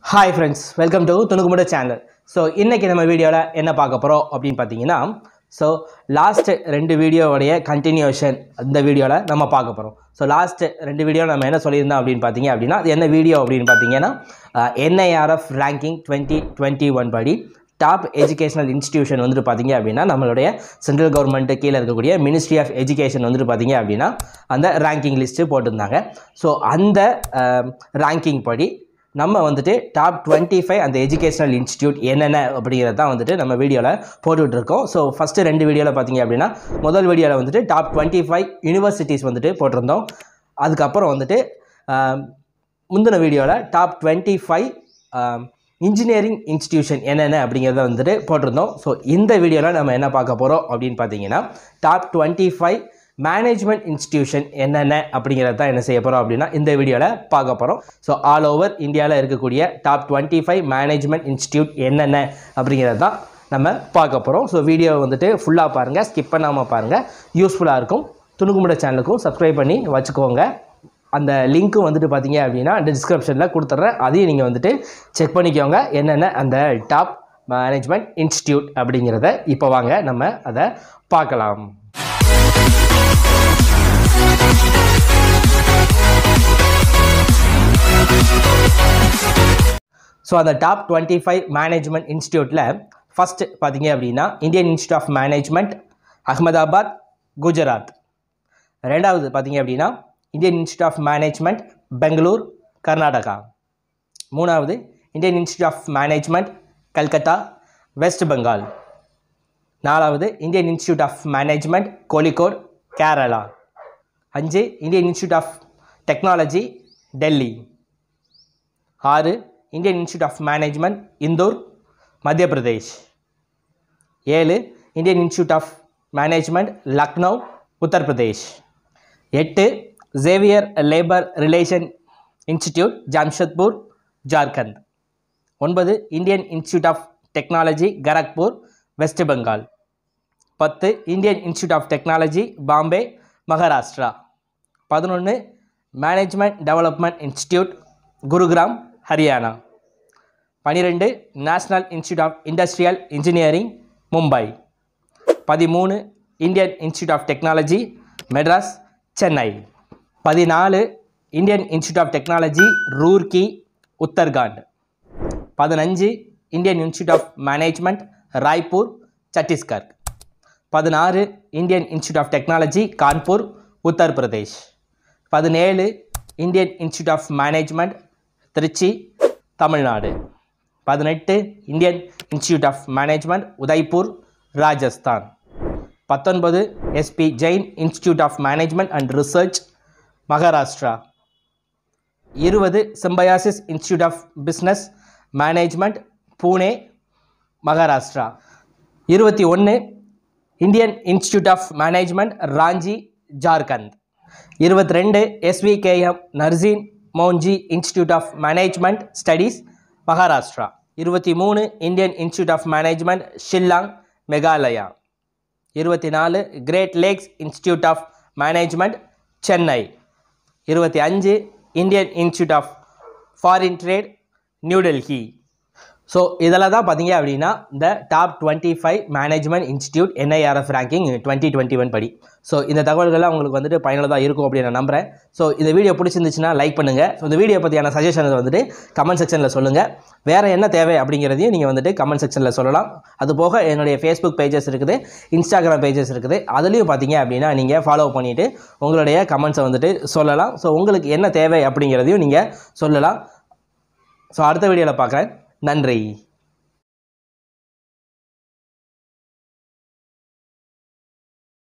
hi friends welcome to துணுக்குமுட channel so இன்றைக்கி நம்ம வீடியோவில் என்ன பார்க்க போகிறோம் அப்படின்னு பார்த்தீங்கன்னா ஸோ லாஸ்ட் ரெண்டு வீடியோவுடைய கண்டினியூஷன் இந்த வீடியோவில் நம்ம பார்க்க போகிறோம் ஸோ லாஸ்ட் ரெண்டு வீடியோ நம்ம என்ன சொல்லியிருந்தோம் அப்படின்னு பார்த்தீங்க அப்படின்னா அது என்ன வீடியோ அப்படின்னு பார்த்தீங்கன்னா NIRF ranking twenty twenty one படி டாப் எஜுகேஷனல் இன்ஸ்டிடியூஷன் வந்துட்டு பார்த்தீங்க அப்படின்னா நம்மளுடைய சென்ட்ரல் கவர்மெண்ட்டு கீழே இருக்கக்கூடிய மினிஸ்ட்ரி ஆஃப் எஜுகேஷன் வந்துட்டு பார்த்தீங்க அப்படின்னா அந்த ரேங்கிங் லிஸ்ட்டு போட்டிருந்தாங்க ஸோ அந்த ரேங்கிங் படி நம்ம வந்துட்டு டாப் டுவெண்ட்டி ஃபைவ் அந்த எஜுகேஷனல் இன்ஸ்டியூட் என்னென்ன அப்படிங்கிறத தான் வந்துட்டு நம்ம வீடியோவில் போட்டுட்ருக்கோம் ஸோ ஃபஸ்ட்டு ரெண்டு வீடியோவில் பார்த்தீங்க அப்படின்னா முதல் வீடியோவில் வந்துட்டு டாப் டுவெண்ட்டி ஃபைவ் யூனிவர்சிட்டிஸ் வந்துட்டு போட்டிருந்தோம் அதுக்கப்புறம் வந்துட்டு ஆம், முந்தின வீடியோவில் top twenty five engineering institution என்னென்ன அப்படிங்கிறத வந்துட்டு போட்டிருந்தோம் ஸோ இந்த வீடியோவில் நம்ம என்ன பார்க்க போகிறோம் அப்படின்னு பார்த்தீங்கன்னா top twenty five management institution என்னென்ன அப்படிங்கிறத தான் என்ன செய்ய போகிறோம் அப்படின்னா இந்த வீடியோவில் பார்க்க போகிறோம் ஸோ ஆல் ஓவர் இந்தியாவில் இருக்கக்கூடிய top twenty five management institute என்னென்ன அப்படிங்கிறத தான் நம்ம பார்க்க போகிறோம் ஸோ வீடியோ வந்துட்டு ஃபுல்லாக பாருங்கள் ஸ்கிப் பண்ணாமல் பாருங்கள் யூஸ்ஃபுல்லாக இருக்கும் துணுக்குமுட சேனலுக்கும் சப்ஸ்கிரைப் பண்ணி வச்சுக்கோங்க அந்த லிங்க்கும் வந்துட்டு பார்த்தீங்க அப்படின்னா டிஸ்கிரிப்ஷனில் கொடுத்துட்றேன் அதையும் நீங்கள் வந்துட்டு செக் பண்ணிக்கோங்க என்னென்ன அந்த டாப் மேனேஜ்மெண்ட் இன்ஸ்டியூட் அப்படிங்கிறத இப்போ வாங்க நம்ம அதை பார்க்கலாம் ஸோ அந்த டாப் டுவெண்ட்டி ஃபைவ் மேனேஜ்மெண்ட் இன்ஸ்டியூட்டில் ஃபஸ்ட்டு பார்த்தீங்க அப்படின்னா Indian institute of management Ahmedabad Gujarat ரெண்டாவது பார்த்தீங்க அப்படின்னா Indian institute of management Bangalore Karnataka மூணாவது Indian institute of management Calcutta West Bengal நாலாவது Indian institute of management Kozhikode Kerala அஞ்சு Indian institute of technology Delhi ஆறு Indian institute of management Indore Madhya Pradesh ஏழு Indian institute of management Lucknow Uttar Pradesh எட்டு Xavier labour relation institute Jamshedpur Jharkhand ஒன்பது Indian institute of technology Kharagpur West Bengal பத்து Indian institute of technology Bombay Maharashtra பதினொன்று management development institute Gurugram Haryana பன்னிரெண்டு national institute of industrial engineering Mumbai பதிமூணு Indian institute of technology Madras Chennai பதினாலு Indian institute of technology Roorkee Uttarakhand பதினஞ்சு Indian institute of management Raipur Chhattisgarh பதினாறு Indian institute of technology Kanpur Uttar Pradesh பதினேழு Indian institute of management Trichy Tamil Nadu பதினெட்டு Indian institute of management Udaipur Rajasthan பத்தொன்பது SP Jain institute of management and research Maharashtra இருபது Symbiosis institute of business management Pune Maharashtra இருபத்தி ஒன்று Indian institute of management Ranchi Jharkhand இருபத்தி ரெண்டு SVKM Narsee Monjee institute of management studies Maharashtra இருபத்தி மூணு Indian institute of management Shillong Meghalaya இருபத்தி நாலு Great Lakes institute of management Chennai இருபத்தி அஞ்சு Indian institute of foreign trade New Delhi so இதில் தான் பார்த்தீங்க அப்படின்னா இந்த top twenty five management institute NIRF ranking twenty twenty one படி ஸோ இந்த தகவல்கள்லாம் உங்களுக்கு வந்துட்டு பயனுள்ளதாக இருக்கும் அப்படின்னு நான் நம்புறேன் ஸோ இந்த வீடியோ பிடிச்சிருந்துச்சுன்னா லைக் பண்ணுங்கள் ஸோ இந்த வீடியோ பற்றியான சஜஷன்ஸ் வந்துட்டு கமெண்ட் செக்ஷனில் சொல்லுங்கள் வேறு என்ன தேவை அப்படிங்கிறதையும் நீங்கள் வந்துட்டு கமெண்ட் செக்ஷனில் சொல்லலாம் அது போக என்னுடைய ஃபேஸ்புக் பேஜஸ் இருக்குது இன்ஸ்டாகிராம் பேஜஸ் இருக்குது அதுலேயும் பார்த்தீங்க அப்படின்னா நீங்கள் ஃபாலோ பண்ணிவிட்டு உங்களுடைய கமெண்ட்ஸை வந்துட்டு சொல்லலாம் ஸோ உங்களுக்கு என்ன தேவை அப்படிங்கிறதையும் நீங்கள் சொல்லலாம் ஸோ அடுத்த வீடியோவில் பார்க்குறேன் நன்றி